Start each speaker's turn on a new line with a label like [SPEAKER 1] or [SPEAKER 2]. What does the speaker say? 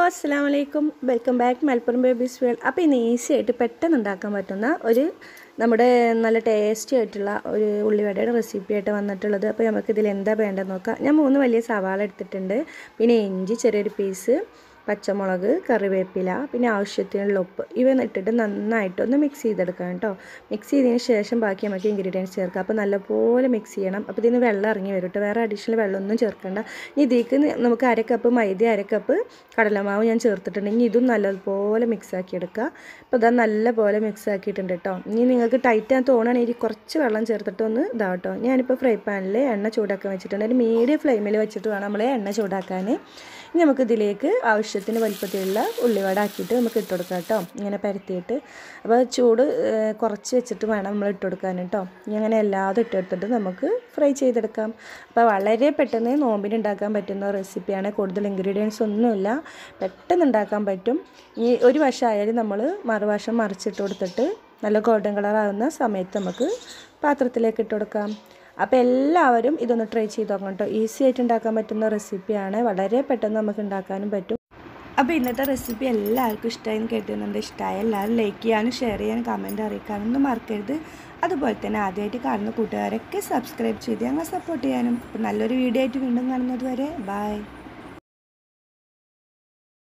[SPEAKER 1] അസ്സാം വലൈക്കും welcome back Malappuram babies world അപ്പോൾ ഇന്ന് ഈസി ആയിട്ട് പെട്ടെന്ന് ഉണ്ടാക്കാൻ പറ്റുന്ന ഒരു നമ്മുടെ നല്ല ടേസ്റ്റി ആയിട്ടുള്ള ഒരു ഉള്ളിവടയുടെ റെസിപ്പി ആയിട്ട് വന്നിട്ടുള്ളത് അപ്പോൾ നമുക്ക് ഇതിൽ എന്താ വേണ്ടതെന്ന് നോക്കാം ഞാൻ മൂന്ന് വലിയ സവാള എടുത്തിട്ടുണ്ട് പിന്നെ ഇഞ്ചി ചെറിയൊരു പീസ് പച്ചമുളക് കറിവേപ്പില പിന്നെ ആവശ്യത്തിനുള്ള ഉപ്പ് ഇവ ഇട്ടിട്ട് നന്നായിട്ടൊന്ന് മിക്സ് ചെയ്തെടുക്കാം കേട്ടോ മിക്സ് ചെയ്തതിന് ശേഷം ബാക്കി നമുക്ക് ഇൻഗ്രീഡിയൻസ് ചേർക്കാം അപ്പോൾ നല്ലപോലെ മിക്സ് ചെയ്യണം അപ്പോൾ ഇതിന് വെള്ളം ഇറങ്ങി വരും കേട്ടോ വേറെ അഡീഷണൽ വെള്ളമൊന്നും ചേർക്കണ്ട ഇനി ഇതിലേക്ക് നമുക്ക് അര കപ്പ് മൈദ അര കപ്പ് കടലമാവ് ഞാൻ ചേർത്തിട്ടുണ്ട് ഇനി ഇതും നല്ലതുപോലെ മിക്സ് ആക്കി എടുക്കുക അപ്പോൾ ഇതാ നല്ലപോലെ മിക്സ് ആക്കിയിട്ടുണ്ട് കേട്ടോ ഇനി നിങ്ങൾക്ക് ടൈറ്റ് ആൻ തോന്നുകയാണെങ്കിൽ കുറച്ച് വെള്ളം ചേർത്തിട്ട് ഒന്ന് ഇതാവട്ടോ ഞാനിപ്പോൾ ഫ്രൈ പാനിൽ എണ്ണ ചൂടാക്കാൻ വെച്ചിട്ടുണ്ട് ഒരു മീഡിയം ഫ്ലെയിമിൽ വെച്ചിട്ട് വേണം നമ്മൾ എണ്ണ ചൂടാക്കാൻ ഇനി നമുക്ക് ഇതിലേക്ക് ആവശ്യത്തിന് വലിപ്പത്തിലുള്ള ഉള്ളിവട ആക്കിയിട്ട് നമുക്ക് ഇട്ട് കൊടുക്കാം കേട്ടോ ഇങ്ങനെ പരത്തിയിട്ട് അപ്പോൾ ചൂട് കുറച്ച് വെച്ചിട്ട് വേണം നമ്മൾ ഇട്ട് കൊടുക്കാൻ കേട്ടോ ഇനി അങ്ങനെ എല്ലാതും ഇട്ടെടുത്തിട്ട് നമുക്ക് ഫ്രൈ ചെയ്തെടുക്കാം അപ്പോൾ വളരെ പെട്ടെന്ന് നോമ്പിന് ഉണ്ടാക്കാൻ പറ്റുന്ന റെസിപ്പിയാണ് കൂടുതൽ ഇൻഗ്രീഡിയൻസ് ഒന്നുമില്ല പെട്ടെന്ന് ഉണ്ടാക്കാൻ പറ്റും ഈ ഒരു വശം ആയാലും നമ്മൾ മറുവശം മറിച്ചിട്ട് കൊടുത്തിട്ട് നല്ല ഗോൾഡൻ കളർ ആകുന്ന സമയത്ത് നമുക്ക് പാത്രത്തിലേക്ക് ഇട്ട് കൊടുക്കാം അപ്പോൾ എല്ലാവരും ഇതൊന്ന് ട്രൈ ചെയ്ത് നോക്കണം കേട്ടോ ഈസി ആയിട്ട് ഉണ്ടാക്കാൻ പറ്റുന്ന റെസിപ്പിയാണ് വളരെ പെട്ടെന്ന് നമുക്ക് ഉണ്ടാക്കാനും പറ്റും അപ്പോൾ ഇന്നത്തെ റെസിപ്പി എല്ലാവർക്കും ഇഷ്ടമായി കേട്ടുന്നുണ്ട് ഇഷ്ടമായ എല്ലാവരും ലൈക്ക് ചെയ്യാനും ഷെയർ ചെയ്യാനും കമൻറ്റ് അറിയിക്കാനൊന്നും മറക്കരുത് അതുപോലെ തന്നെ ആദ്യമായിട്ട് കാണുന്ന കൂട്ടുകാരൊക്കെ സബ്സ്ക്രൈബ് ചെയ്ത് ഞങ്ങൾ സപ്പോർട്ട് ചെയ്യാനും അപ്പോൾ നല്ലൊരു വീഡിയോ ആയിട്ട് വീണ്ടും കാണുന്നത് വരെ ബൈ